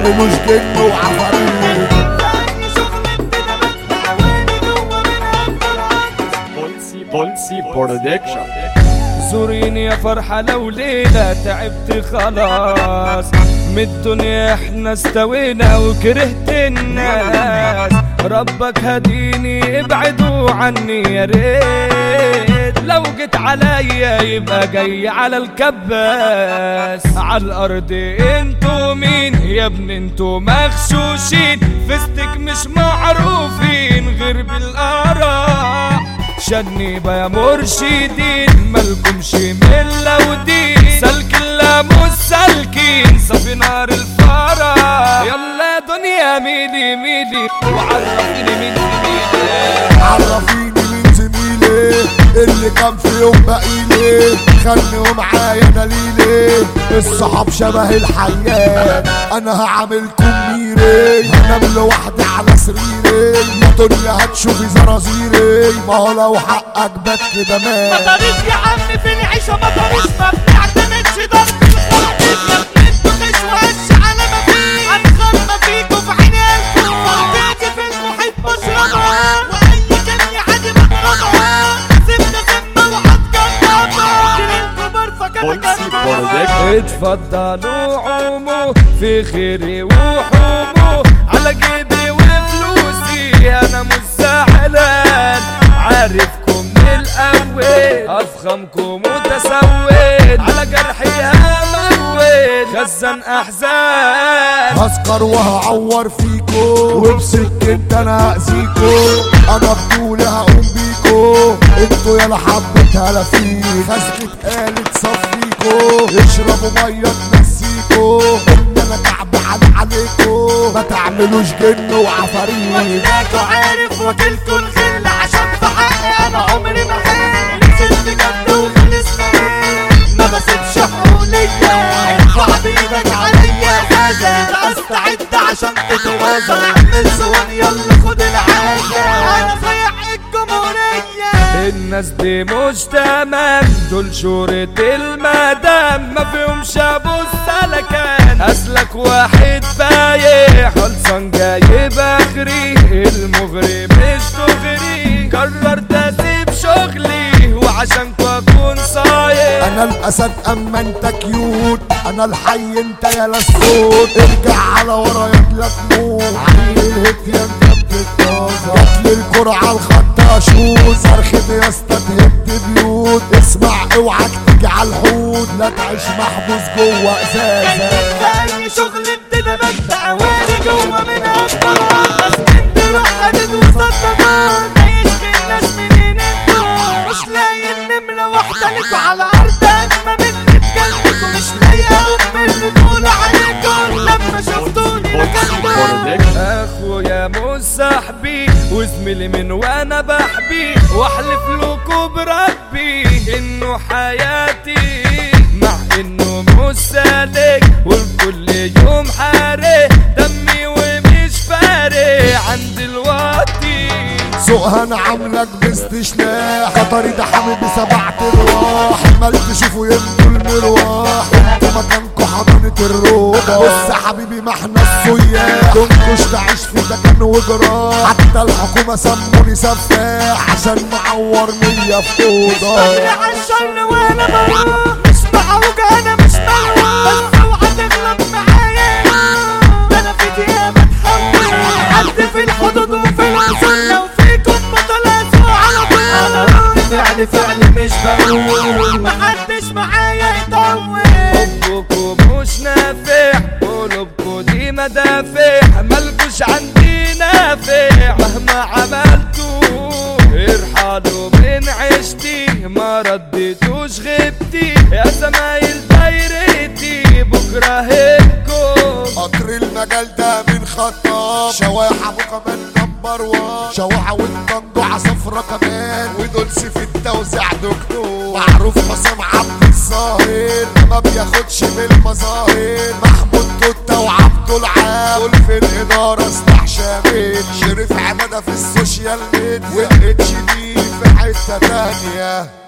تعملوش جن وعفاريت بولسي بولسي برودكشن زوريني يا فرحة لو ليلة تعبت خلاص من الدنيا احنا استوينا وكرهت الناس ربك هديني ابعدوا عني يا ريت لو جيت عليا يبقى جاي على الكباس على الارض انتوا مين يا ابن انتوا مغشوشين فستك مش معروفين غير بالاراء شنيبة يا مرشدين مالكمش ملة ودين سلك الله مش سالكين صفي نار الفرح يلا يا دنيا ميلي ميلي وعرفيني مين زميلي عرفيني مين زميلي اللي كان في يوم بقيلي خلني معايا دليلي الصحاب شبه الحيات انا هعملكم ميري هنام لوحدي على سريري يا دنيا هتشوفي زرازيري ما هو لو حقك بات كده مات مطاريش يا عم في العيشة مطاريش ما بنعتمدش ضرب الخطيب ما بنتبخش وهش على ما فيه هنخرب فيكوا في عينيكوا مرتاجي في المحيط بشربها واي كلمة عادي بضربها سيبنا سمة وهتجربها كلمة برفة بولسي كده برودكشن اتفضلوا عوموا في خيري وحوموا على جيبي وفلوسي انا مش زعلان عارفكم من الاول افخمكم متسود على جرحي هموت خزن احزان هسكر وهعور فيكو وبسكنت انا هأذيكو انا بطولي هقوم بيكو انتوا يالا حبة هلافيك خزنة قالت صفيكو اشربوا مية تنسيكو ان انا تعبان عليكو ما تعملوش جن وعفاريت وكلاكوا عارف وكلكوا الخل عشان في حقي انا عمري ما حل نزلت بجد وخلص مهل ما بسيبش حقوليا ارفع بايدك عليا غازة استعد عشان تتوازى اعمل سوان يلا خد العازة انا صيح الجمهورية الناس دي مش تمام دول شورة المدام ما فيهمش ابو السلكان اسلك واحد بايع خلصان جايب اخري المغري مش تغري قررت اسيب شغلي وعشانكوا اكون صايع انا الاسد اما انت كيوت انا الحي انت يا الصوت ارجع على ورا يا لا تموت عيل الهت يا انت بتتطازة جات لي الكرة على الخط اشوط صرخة يا اسطى تهد بيوت اسمع اوعك تيجي على الحوت لا تعيش محبوس جوه ازازة اي شغل ابتدى ببدأ وادي جوه من اكبر بس انت روح حدد وصدمات يشكي الناس منين انتوا مش لاقي النمرة واحدة لكوا على ارضك ما بنتكلمكوا مش لاقي ام اللي تقول عليكوا لما شفتوني بولسي ركبتوا برودكشن اخويا مش صاحبي وزميلي من وانا بحبي واحلف لكم بربي انه حياتي مع انه مش سالك والكل يوم حارق دمي ومش فارق عند الوقتي سوقها انا عاملك باستشلاح خطري ده حامل بسبعة ارواح عمال تشوفوا يمدوا المرواح انتوا مكانكوا حضانة الروضة بص يا حبيبي ما احنا السياح كنتوش تعيش في مكان وجراح حتى الحكومة سموني سفاح عشان معور مية في اوضة اللي عالشر وانا بروح مش معوج انا مش موجود بس اوعى تغلط معايا ده انا في دقيقة بتحول حد في الحدود وفي الوصول لو فيكم بطل اسمه على طول انا رد فعل فعل مش بقول محدش معايا يطول حبكم مش نافع قلوبكم دي مدافع مالكوش عندي نافع مهما عملتوا ارحلوا من عشتي ما رديتوش غبتي يا زمايل دايرتي بكره هبكم قطر المجال ده من خطاب شواح ابو كمان نمبر وان شواحة والطنجو عصفرة كمان ودولس في التوزيع دكتور معروف حسام عبد الظاهر ما بياخدش بالمظاهر محمود توتا وعبد العام دول في الإدارة سلاح شامل شريف عمادة في السوشيال ميديا والاتش دي في حتة تانية